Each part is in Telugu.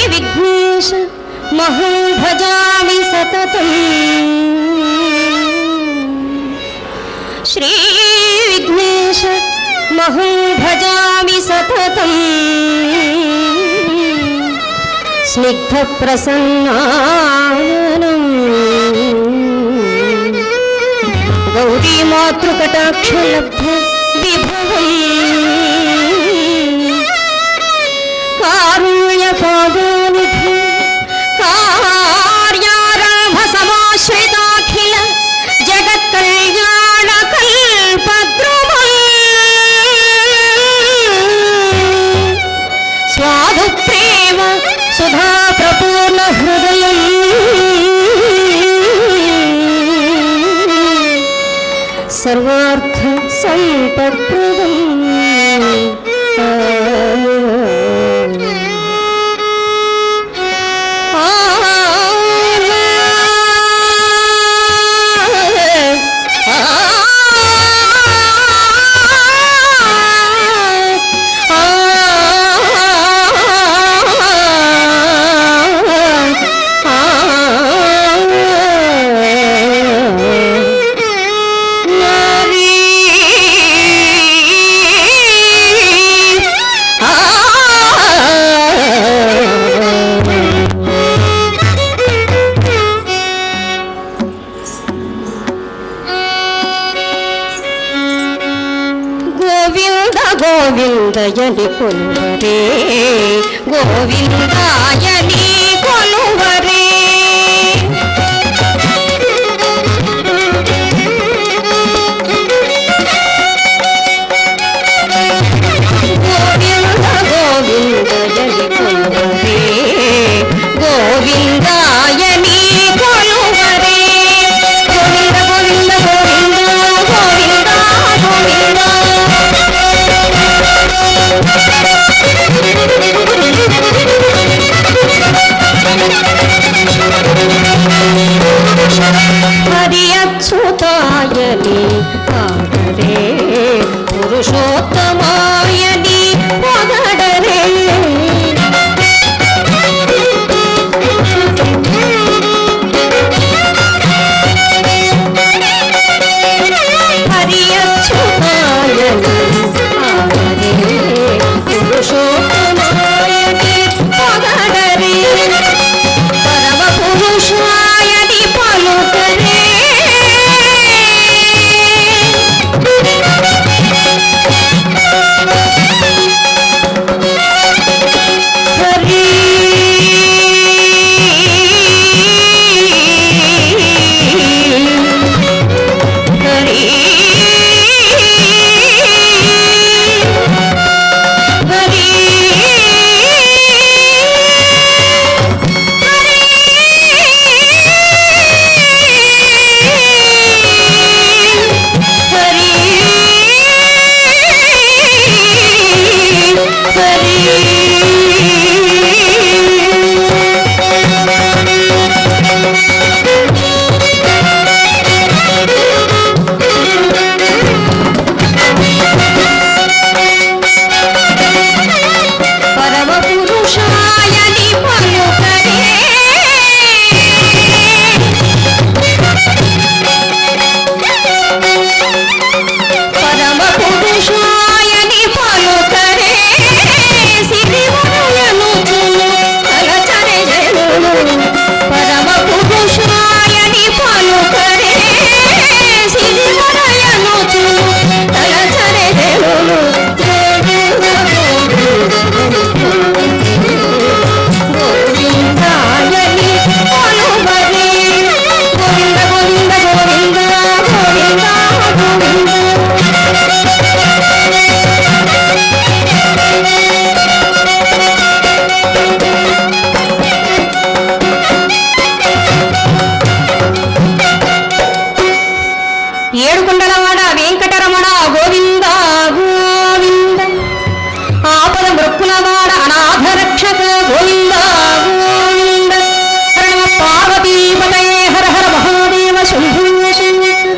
విఘ్నేశ మహం భజామి సతతం శ్రీ విఘ్నేశ మహం భజామి సతతం స్నిగ్ధ ప్రసన్నానం గౌరీ మాతృకటాక్షలబ్ధ విభవం కారుణ్య పాదోనిధి కార్యారంభ సమాశ్రితాఖిల జగత్ కళ్యాణ కల్పద్రుమం స్వాదు ప్రేమ సుధా ప్రపూర్ణ హృదయం సర్వార్థ సంపత్ప్రదం గోవింద గోవిందయని కొలువరే గోవిందాయని కొలువరే గోవింద గోవిందయని కొలువరే గోవిందాయని కొలువరే గోవింద గోవింద గోవింద గోవింద గోవింద హరి అచ్యుతాయని పాడరే పురుషోత్తమాయని పొగడరే హరి అచ్యుతాయని పాడరే పురుషోత్తమాయని పొగడరే పరమ పురుషాయని పలుకరే హరి హరి పరమ పురుషాయని పలుకరే పరమ పురుషాయని పలుకరే సిరివరయను చును కలచరే జనులు పరమ పురుషాయని పలుకరే సిరివరయను చును కలచరే జనులు గోవిందాయని కొలువరే గోవింద గోవింద గోవింద గోవింద గోవింద ఏడుకొండలవాడ వెంకటరమణ గోవింద గోవింద ఆపద మృక్కులవాడ అనాథ రక్షక గోవింద గోవింద హర నమ పార్వతీపతయే హర హర మహాదేవ శంభో శంకర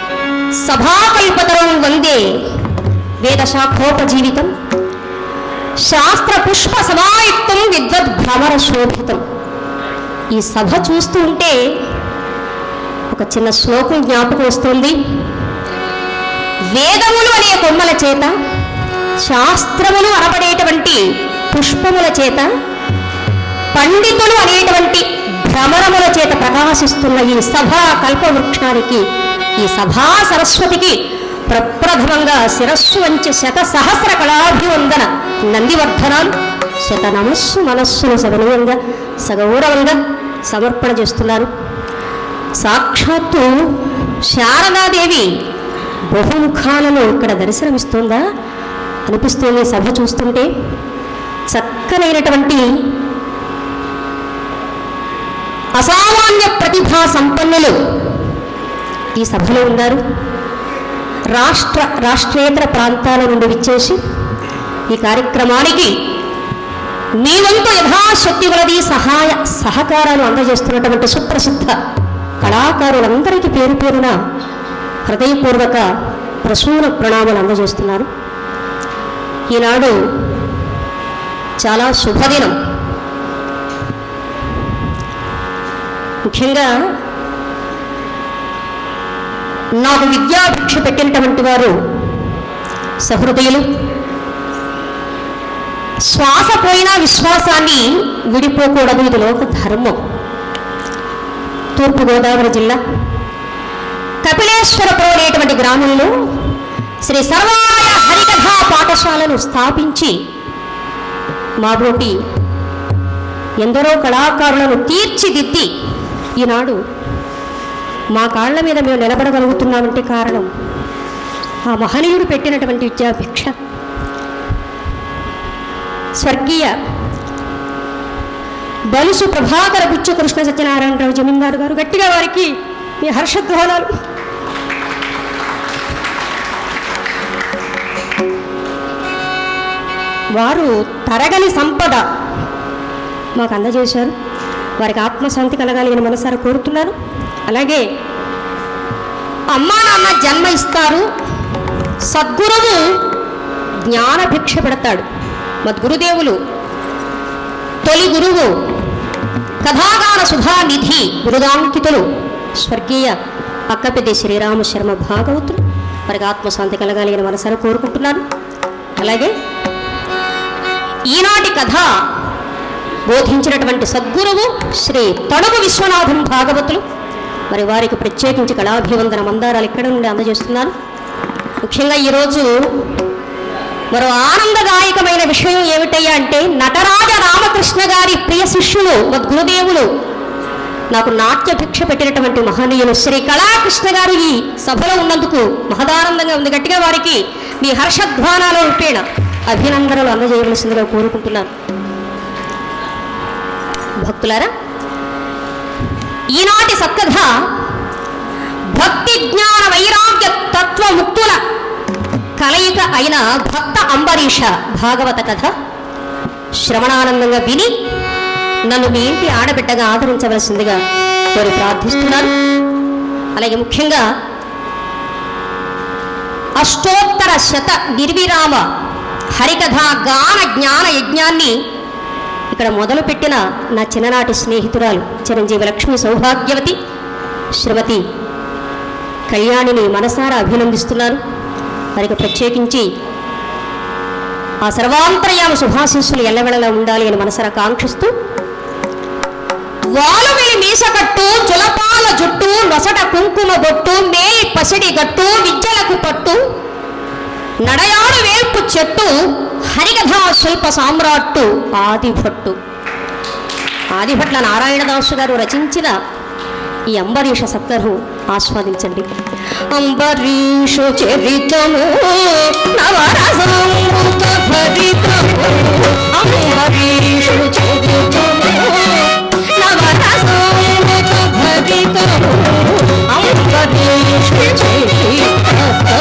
సభాకల్పతరం వందే వేదశాఖోపజీవితం శాస్త్ర పుష్ప సమాయుక్తం విద్వద్ భ్రమర శోభితం ఈ సభ చూస్తూ ఉంటే ఒక చిన్న శ్లోకం జ్ఞాపకం వస్తుంది వేదములు అనే కొమ్మల చేత శాస్త్రములు అనబడేటువంటి పుష్పముల చేత పండితులు అనేటువంటి భ్రమరముల చేత ప్రకాశిస్తున్న ఈ సభా కల్పవృక్షానికి ఈ సభా సరస్వతికి ప్రప్రథమంగా శిరస్సు వంచి శత సహస్ర కళాభివందన నందివర్ధనాలు శత నమస్సు మనస్సును సగనీయంగా సగౌరవంగా సమర్పణ చేస్తున్నారు సాక్షాత్తు శారదాదేవి బహుముఖాలను ఇక్కడ దర్శనమిస్తుందా అనిపిస్తుంది సభ చూస్తుంటే చక్కనైనటువంటి అసామాన్య ప్రతిభా సంపన్నులు ఈ సభలో ఉన్నారు రాష్ట్ర రాష్ట్రేతర ప్రాంతాల నుండి విచ్చేసి ఈ కార్యక్రమానికి మీ వంతు యథాశక్తి కొలది సహాయ సహకారాలు అందజేస్తున్నటువంటి సుప్రసిద్ధ కళాకారులందరికీ పేరు పేరున హృదయపూర్వక ప్రసూన ప్రణామాలు అందజేస్తున్నారు ఈనాడు చాలా శుభదినం ముఖ్యంగా నాకు విద్యాభిక్ష పెట్టినటువంటి వారు సహృదయులు శ్వాస పోయినా విశ్వాసాన్ని విడిపోకూడదు ఇది లోక ధర్మం తూర్పుగోదావరి జిల్లా కపిలేశ్వరపురం అనేటువంటి గ్రామంలో శ్రీ సర్వాయ హరికథా పాఠశాలను స్థాపించి మాబోటి ఎందరో కళాకారులను తీర్చిదిద్ది ఈనాడు మా కాళ్ళ మీద మేము నిలబడగలుగుతున్నామంటే కారణం ఆ మహనీయుడు పెట్టినటువంటి విద్యాభిక్ష స్వర్గీయ బలుసు ప్రభాకర బుచ్చు కృష్ణ సత్యనారాయణరావు జమీందారు గారు గట్టిగా వారికి మీ హర్షధ్వానాలు వారు తరగని సంపద మాకు అందజేశారు వారికి ఆత్మశాంతి కలగాలి అని మనసారా కోరుతున్నాను అలాగే అమ్మా నాన్న జన్మ ఇస్తారు సద్గురువు జ్ఞాన భిక్ష పెడతాడు మద్గురుదేవులు తొలి గురువు కథాగాన సుధానిధి బిరుదాంకితులు స్వర్గీయ అక్కపెద్ది శ్రీరామ శర్మ భాగవతులు వారికి ఆత్మశాంతి కలగాలి అని మనసారా కోరుకుంటున్నాను అలాగే ఈనాటి కథ బోధించినటువంటి సద్గురువు శ్రీ తణుగు విశ్వనాథం భాగవతులు మరి వారికి ప్రత్యేకించి కళాభివందన మందారాలు ఇక్కడ నుండి అందజేస్తున్నారు ముఖ్యంగా ఈరోజు మరో ఆనందదాయకమైన విషయం ఏమిటయ్యా అంటే నటరాజ రామకృష్ణ గారి ప్రియ శిష్యులు గురుదేవులు నాకు నాట్య భిక్ష పెట్టినటువంటి మహనీయులు శ్రీ కళాకృష్ణ గారు ఈ సభలో ఉన్నందుకు మహదానందంగా ఉంది గట్టిగా వారికి మీ హర్షధ్వానాల రూపేణ అభినందనలు అందజేయవలసిందిగా కోరుకుంటున్నాను భక్తులారా ఈనాటి సత్కథ భక్తి జ్ఞాన వైరాగ్య తత్వ ముక్తుల కలయిక అయిన భక్త అంబరీష భాగవత కథ శ్రవణానందంగా విని నన్ను మీ ఇంటి ఆడబిడ్డగా ఆదరించవలసిందిగా కోరి ప్రార్థిస్తున్నాను అలాగే ముఖ్యంగా అష్టోత్తర శత నిర్విరామ హరికథ గాన జ్ఞాన యజ్ఞాన్ని ఇక్కడ మొదలుపెట్టిన నా చిన్ననాటి స్నేహితురాలు చిరంజీవి లక్ష్మి సౌభాగ్యవతి శ్రీమతి కళ్యాణిని మనసారా అభినందిస్తున్నాను వారికి ప్రత్యేకించి ఆ సర్వాంతర్యామ శుభాశీస్సులు ఎల్లవెళలా ఉండాలి అని మనసారా కాంక్షిస్తూ వాలుమిలి మీసకట్టు జులపాల జుట్టు నొసట కుంకుమ బొట్టు మేలి పసిడి గట్టు విద్యలకు పట్టు నడయాడు వేల్పు చెట్టు హరికథా శిల్ప సామ్రాట్టు ఆదిభట్టు ఆదిభట్ల నారాయణదాసు గారు రచించిన ఈ అంబరీష సప్తరు ఆస్వాదించండి అంబరీషు చరితము నవరసామృత భరితము అంబరీషు చరితము నవరసామృత భరితము అంబరీషు చరితము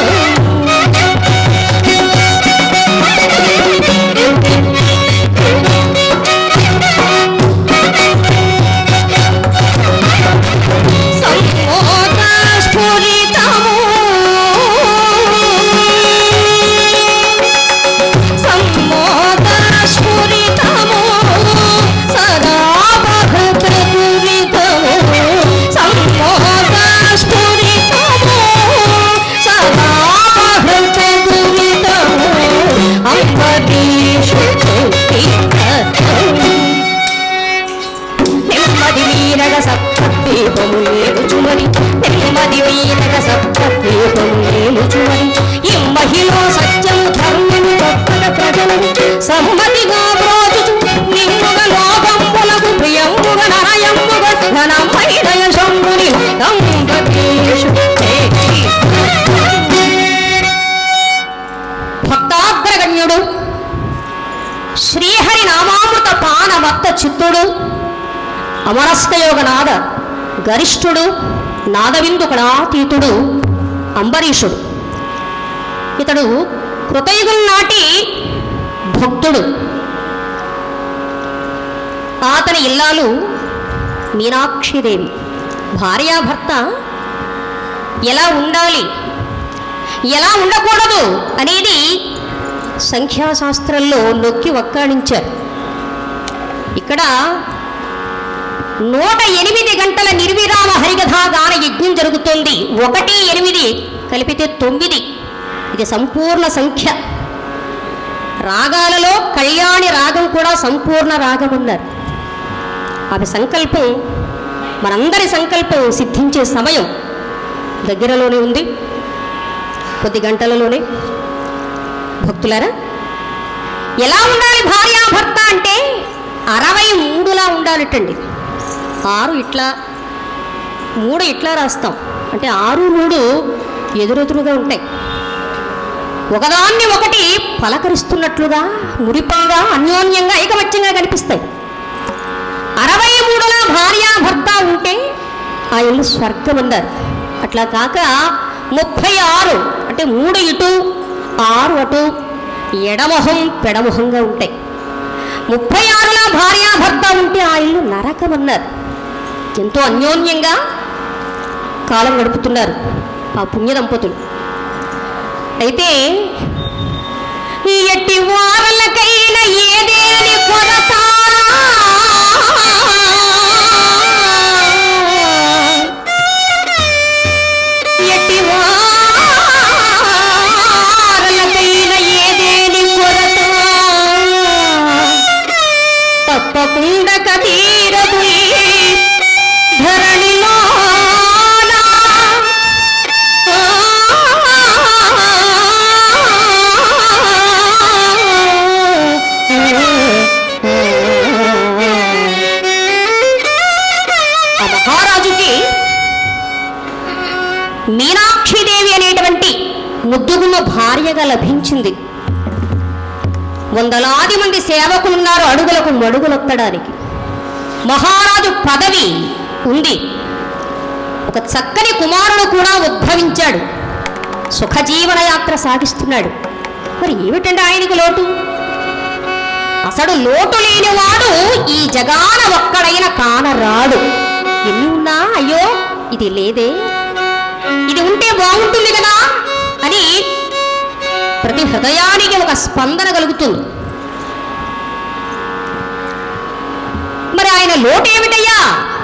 సంమోదస్ఫురితము సంమోదస్ఫురితము సప్తీపం నిలుచువని ఇమ్మహిలో సత్యం ధర్మము తప్పక ప్రజలను సమ్మతిగా బ్రోచుచు నిమ్ముగ లోకంబులకు ప్రియంబుగ నరయంబుగ ఘనమైన శంభుని అంబరీషు భక్తాగ్రగణ్యుడు శ్రీహరి నామామృత పాన భక్త చిత్తుడు అమరస్తయోగనాథ గరిష్ఠుడు నాదవిందు కళాతీతుడు అంబరీషుడు ఇతడు కృతయుగం నాటి భక్తుడు అతని ఇల్లాలు మీనాక్షిదేవి భార్యాభర్త ఎలా ఉండాలి ఎలా ఉండకూడదు అనేది సంఖ్యాశాస్త్రంలో నొక్కి వక్కాణించారు ఇక్కడ నూట ఎనిమిది గంటల నిర్విరామ హరికథా గాన యజ్ఞం జరుగుతోంది ఒకటి ఎనిమిది కలిపితే తొమ్మిది ఇది సంపూర్ణ సంఖ్య రాగాలలో కళ్యాణి రాగం కూడా సంపూర్ణ రాగం ఉన్నారు ఆమె సంకల్పం మనందరి సంకల్పం సిద్ధించే సమయం దగ్గరలోనే ఉంది కొద్ది గంటలలోనే భక్తులారా ఎలా ఉండాలి భార్యాభర్త అంటే అరవై మూడులా ఉండాలటండి ఆరు ఇట్లా మూడు ఇట్లా రాస్తాం అంటే ఆరు మూడు ఎదురెదురుగా ఉంటాయి ఒకదాన్ని ఒకటి పలకరిస్తున్నట్లుగా మురిపంగా అన్యోన్యంగా ఐకమత్యంగా కనిపిస్తాయి అరవై మూడులా భార్యాభర్త ఉంటే ఆ ఇల్లు స్వర్గం అన్నారు అట్లా కాక ముప్పై ఆరు అంటే మూడు ఇటు ఆరు అటు ఎడమొహం పెడమొహంగా ఉంటాయి ముప్పై ఆరులా భార్యాభర్త ఉంటే ఆ ఇల్లు నరకం అన్నారు ఎంతో అన్యోన్యంగా కాలం గడుపుతున్నారు ఆ పుణ్య దంపతులు అయితే ఈ ఎట్టి వారలకైన ఏదేని కొరత ఎట్టి వారలకైన ఏదేని కొరత తప్పకుండా కతీరదు ఈ ధరణిలో ఆ మహారాజుకి మీనాక్షిదేవి అనేటువంటి ముద్దుగున్న భార్యగా లభించింది వందలాది మంది సేవకులున్నారు అడుగులకు మడుగులొత్తడానికి మహారాజు పదవి ఉంది ఒక చక్కని కుమారుడు కూడా ఉద్భవించాడు సుఖజీవన యాత్ర సాగిస్తున్నాడు మరి ఏమిటంటే ఆయనకు లోటు అసలు లోటు లేనివాడు ఈ జగాన ఒక్కడైన కానరాడు ఎన్ని ఉన్నా అయ్యో ఇది లేదే ఇది ఉంటే బాగుంటుంది కదా అని ప్రతి హృదయానికి ఒక స్పందన కలుగుతుంది మరి ఆయన లోటు ఏమిటయ్యా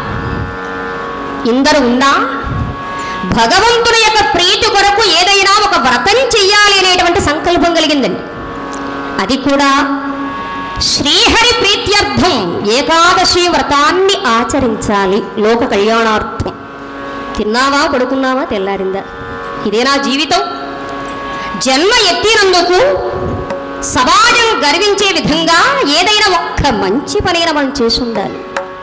ఇందరు ఉన్నా భగవంతుని యొక్క ప్రీతి కొరకు ఏదైనా ఒక వ్రతం చెయ్యాలి అనేటువంటి సంకల్పం కలిగిందండి అది కూడా శ్రీహరి ప్రీత్యర్థం ఏకాదశి వ్రతాన్ని ఆచరించాలి లోక కళ్యాణార్థం తిన్నావా పడుకున్నావా తెల్లారిందా ఇదేనా జీవితం జన్మ ఎత్తినందుకు సమాజం గర్వించే విధంగా ఏదైనా ఒక్క మంచి పనైనా మనం చేసి ఉండాలి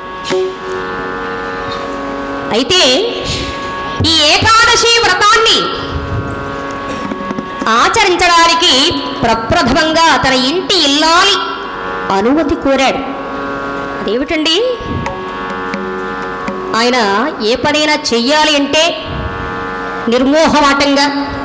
అయితే ఈ ఏకాదశి వ్రతాన్ని ఆచరించడానికి ప్రప్రథమంగా తన ఇంటి ఇల్లాలి అనుమతి కోరాడు అదేమిటండి ఆయన ఏ పనైనా చెయ్యాలి అంటే నిర్మోహమాటంగా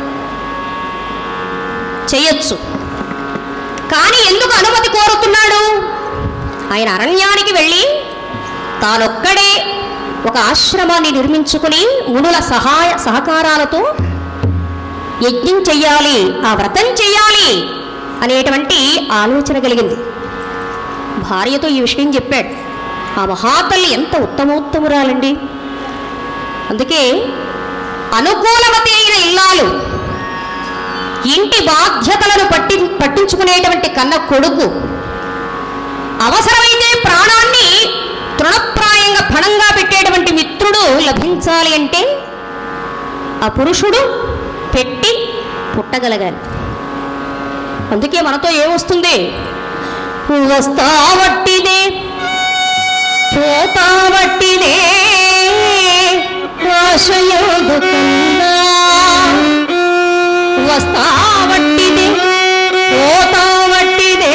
చేయొచ్చు కానీ ఎందుకు అనుమతి కోరుతున్నాడు ఆయన అరణ్యానికి వెళ్ళి తానొక్కడే ఒక ఆశ్రమాన్ని నిర్మించుకుని మునుల సహాయ సహకారాలతో యజ్ఞం చెయ్యాలి ఆ వ్రతం చెయ్యాలి అనేటువంటి ఆలోచన కలిగింది భార్యతో ఈ విషయం చెప్పాడు ఆ మహాతల్లి ఎంత ఉత్తమోత్తమురాలండి అందుకే అనుకూలవతి అయిన ఇల్లాలు ఇంటి బాధ్యతలను పట్టి పట్టించుకునేటువంటి కన్న కొడుకు అవసరమైతే ప్రాణాన్ని తృణప్రాయంగా ఫణంగా పెట్టేటువంటి మిత్రుడు లభించాలి అంటే ఆ పురుషుడు పెట్టి పుట్టగలగాలి అందుకే మనతో ఏమొస్తుంది వస్తావట్టిదే పోతావట్టిదే ఆశయోగు కన్నా వస్తావట్టిదే పోతావట్టిదే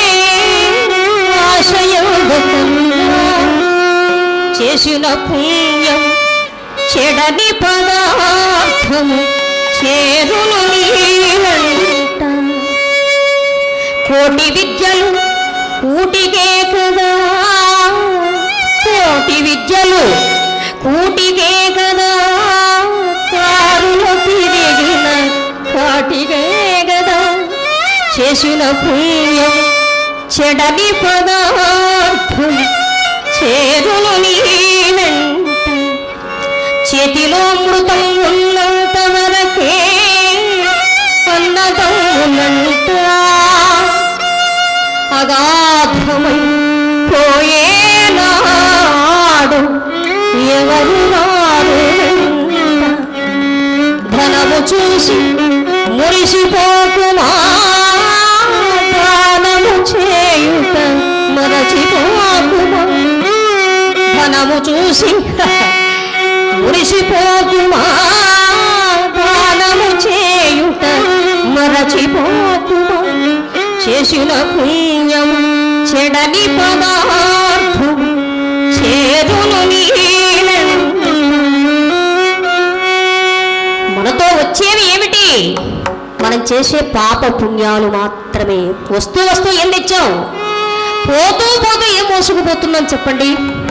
ఆశయోగు కన్నా చేసిన పుణ్యం చెడని పదార్థము చేరును నీవంట కోటి విద్యలు కూటికే కదా కోటి విద్యలు కూటికే కదా కారులో తిరిగిన కాటికే కదా చేసిన పుణ్యం చెడని పదార్థం చేరును నీ వెంట చేతిలో మృతం ఉన్నంత వరకే అన్నదమ్ములంట అగాధమై పోయేనాడు ఎవరు రారు వెంట. ధనము చూసి మురిసిపోకుమా ప్రాణము చేయుట మరచిపోకుమా ధనము చూసి మురిసిపోకుమా ప్రాణము చేయుట మరచిపోకుమా చేసిన పుణ్యం చెడని పదార్థం చేరును నీవెంట. మనతో వచ్చేవి ఏమిటి మనం చేసే పాప పుణ్యాలు మాత్రమే వస్తూ వస్తూ ఏం తెచ్చాం పోతూ పోతూ ఏం మోసుకుపోతున్నాం చెప్పండి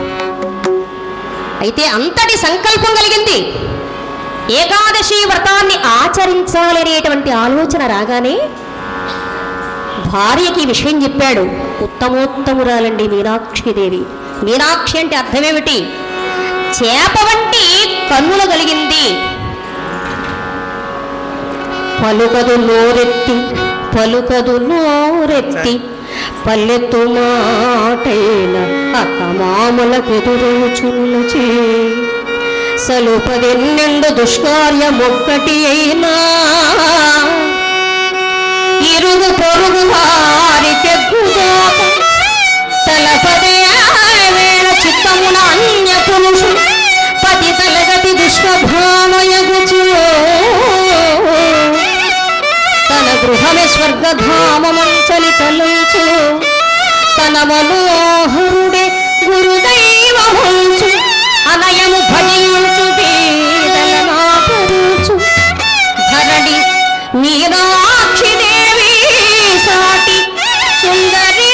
అయితే అంతటి సంకల్పం కలిగింది ఏకాదశి వ్రతాన్ని ఆచరించాలి అనేటువంటి ఆలోచన రాగానే భార్యకి ఈ విషయం చెప్పాడు ఉత్తమోత్తమురాలండి మీనాక్షిదేవి మీనాక్షి అంటే అర్థమేమిటి చేప వంటి కన్నులు కలిగింది పలుకదు నోరెత్తి పలుకదు నోరెత్తి పల్లెత్తు మాటైన అక్క మామలకెదురుచున్నచే సలుపదెన్నెండు దుష్కార్యమొక్కటి అయినా ఇరుగు పొరుగు వారికెగ్గుదాక తలపదే వేళ చిత్తమున అన్య పురుషు పతి తలగతి దుష్ప్రభామయగుచు తన గృహమే స్వర్గధామమంచలి తలంచు తన మనోహరుడే గురుదైవముంచు అనయము భజించు పీదలనాపరుచు ధరణి మీనాక్షి దేవి సాటి సుందరి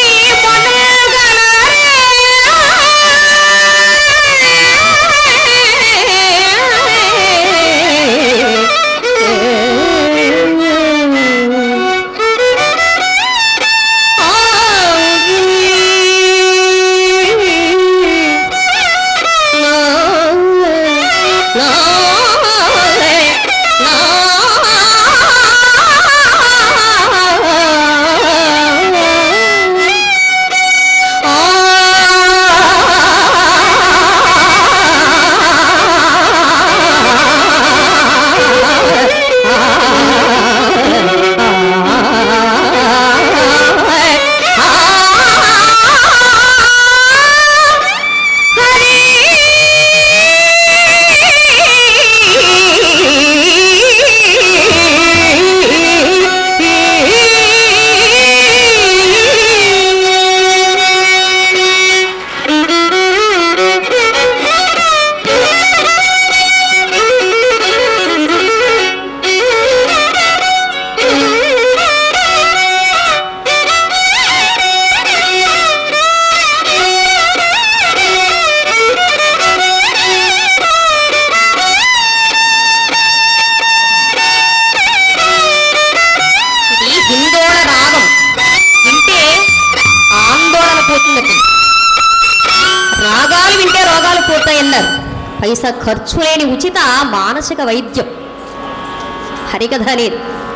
ఇది హిందోళ రాగం వింటే ఆందోళన పోతుందట రాగాలు వింటే రోగాలు పోతాయన్నారు పైసా ఖర్చు లేని ఉచిత మానసిక వైద్యం హరికథ అనేది